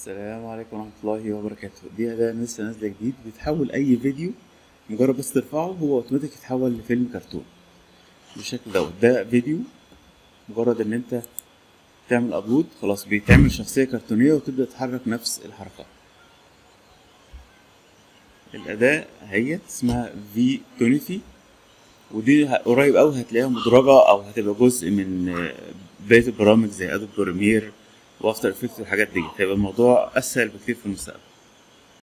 السلام عليكم ورحمة الله وبركاته دي أداة لسه نازلة جديد بتحول أي فيديو مجرد بس ترفعه هو أوتوماتيك يتحول لفيلم كرتون بالشكل دوت ده فيديو مجرد إن أنت تعمل أبلود خلاص بيتعمل شخصية كرتونية وتبدأ تحرك نفس الحركات الأداة هي اسمها في تونيتي ودي ه- قريب أوي هتلاقيها مدرجة أو هتبقى جزء من آه، بقية البرامج زي أدوب بريمير وافتر افكت والحاجات دي هيبقى الموضوع أسهل بكتير في المستقبل